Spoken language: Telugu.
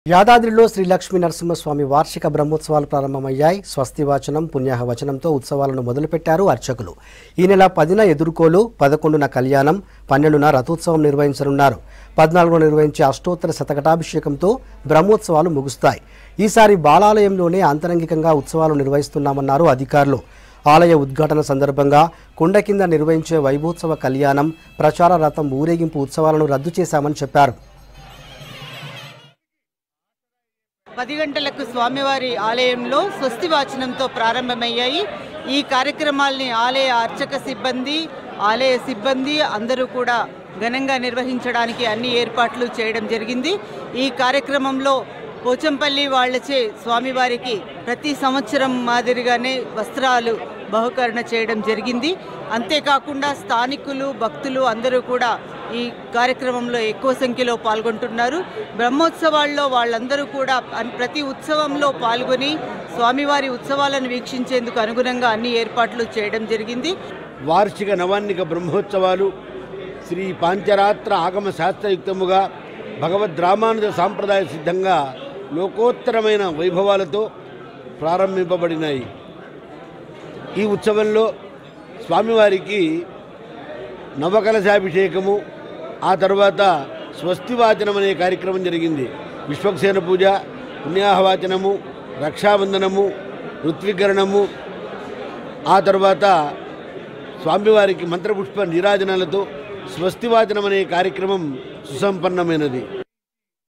యాదాద్రిలో శ్రీ లక్ష్మీ నరసింహస్వామి వార్షిక బ్రహ్మోత్సవాలు ప్రారంభమయ్యాయి స్వస్తి వాచనం పుణ్యాహ వచనంతో ఉత్సవాలను మొదలుపెట్టారు అర్చకులు ఈ నెల పదిన ఎదుర్కోలు పదకొండున కళ్యాణం పన్నెండున రథోత్సవం నిర్వహించనున్నారు పద్నాలుగున నిర్వహించే అష్టోత్తర శతకటాభిషేకంతో బ్రహ్మోత్సవాలు ముగుస్తాయి ఈసారి బాలాలయంలోనే అంతరంగికంగా ఉత్సవాలు నిర్వహిస్తున్నామన్నారు అధికారులు ఆలయ ఉద్ఘాటన సందర్భంగా కొండ కింద నిర్వహించే వైభోత్సవ కళ్యాణం ప్రచార రథం ఊరేగింపు ఉత్సవాలను రద్దు చేశామని చెప్పారు పది గంటలకు స్వామివారి ఆలయంలో స్వస్తి వాచనంతో ప్రారంభమయ్యాయి ఈ కార్యక్రమాల్ని ఆలయ అర్చక సిబ్బంది ఆలయ సిబ్బంది అందరూ కూడా ఘనంగా నిర్వహించడానికి అన్ని ఏర్పాట్లు చేయడం జరిగింది ఈ కార్యక్రమంలో పోచంపల్లి వాళ్ళచే స్వామివారికి ప్రతి సంవత్సరం మాదిరిగానే వస్త్రాలు బహుకరణ చేయడం జరిగింది అంతేకాకుండా స్థానికులు భక్తులు అందరూ కూడా ఈ కార్యక్రమంలో ఎక్కువ సంఖ్యలో పాల్గొంటున్నారు బ్రహ్మోత్సవాల్లో వాళ్ళందరూ కూడా అన్- ప్రతి ఉత్సవంలో పాల్గొని స్వామివారి ఉత్సవాలను వీక్షించేందుకు అనుగుణంగా అన్ని ఏర్పాట్లు చేయడం జరిగింది వార్షిక నవాన్నిక బ్రహ్మోత్సవాలు శ్రీ పాంచరాత్ర ఆగమ శాస్త్రయుక్తముగా భగవద్ రామానుజ సాంప్రదాయ సిద్ధంగా లోకోత్తరమైన వైభవాలతో ప్రారంభింపబడినాయి ఈ ఉత్సవంలో స్వామివారికి నవకలశాభిషేకము ఆ తర్వాత స్వస్తివాచనం అనే కార్యక్రమం జరిగింది విశ్వక్సేన పూజ పుణ్యాహవాచనము రక్షాబంధనము ఋత్వీకరణము ఆ తర్వాత స్వామివారికి మంత్రపుష్ప నీరాజనాలతో స్వస్తివాచనం అనే కార్యక్రమం సుసంపన్నమైనది